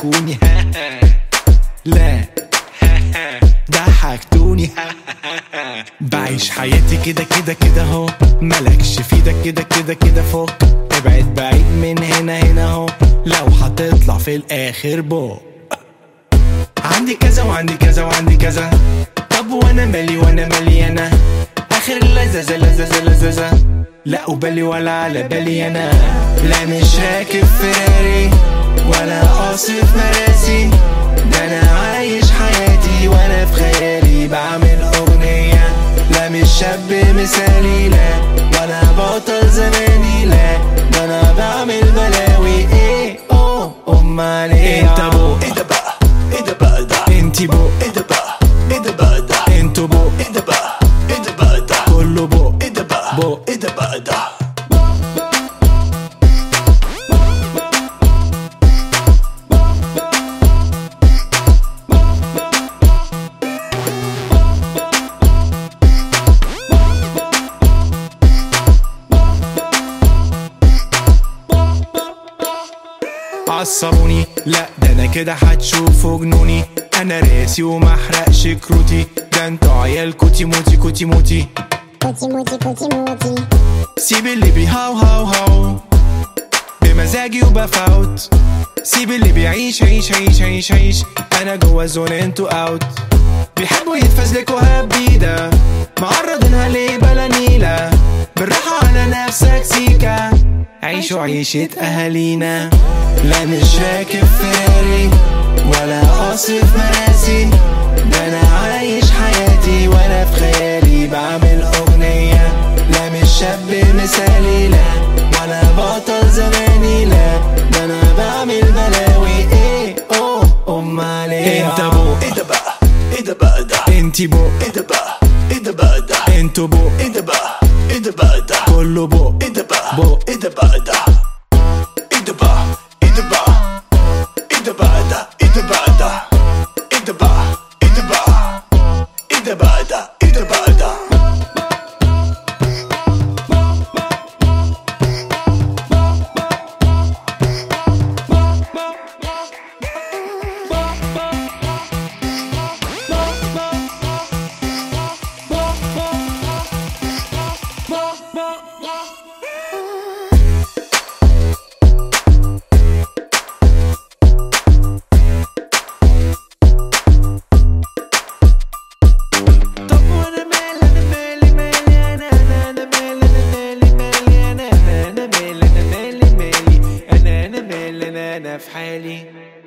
ضحكوني لا ضحكتوني بعيش حياتي كده كده كده اهو ملكش في ايدك كده كده كده فوق ابعد بعيد من هنا هنا اهو لو هتطلع في الاخر بو عندي كذا وعندي كذا وعندي كذا طب وانا مالي وانا مالي انا اخر اللذذة لذذة لذذة لا قبالي ولا على بالي انا لا مش راكب فيراري ولا قاصف مراسي ده انا عايش حياتي وانا في خيالي بعمل اغنية لا مش شاب مثالي لا ولا بطل زماني لا ده انا بعمل بلاوي ايه اوه امال ايه انت بو ايه ده بقى ايه ده بقى ده انتي بو ايه ده بقى ايه ده بقى ده انتو بو ايه ده بقى ايه ده بقى ده كله بو ايه ده بقى بو. ايه ده بقى ده عصبوني لا ده انا كده هتشوفوا جنوني انا راسي ومحرقش كروتي ده انتوا عيال كوتي موتي كوتي موتي كوتي موتي كوتي موتي سيب اللي بيهاو هاو هاو بمزاجي وبفوت سيب اللي بيعيش عيش عيش عيش عيش انا جوا زون انتوا اوت بيحبوا يتفزلكوا هبيدة معرضينها ليه بلا نيلة بالراحة على نفسك سيكا عيشوا عيشة أهالينا لا مش راكب فيراري ولا قاصف مراسي ده أنا عايش حياتي وأنا في خيالي بعمل أغنية لا مش شاب مثالي لا ولا بطل زماني لا ده أنا بعمل بلاوي إيه أوه أمال إيه أنت بو ايه ده بقى ايه ده بقى ده انتي بو ايه ده بقى ايه ده بقى ده انتو بو ايه ده بقى ايه ده بقى ده كله بو ايه ده بقى بو. ايه ده بقى ده ايه ده بقى ايه ده بقى ايه ده بقى ده ايه ده بقى ده ايه ده بقى ايه ده بقى ايه ده بقى ده ايه ده بقى ده طب وانا مالي انا مالي مالي انا انا انا مالي انا مالي مالي انا انا انا مالي انا مالي مالي انا انا مالي انا انا في حالي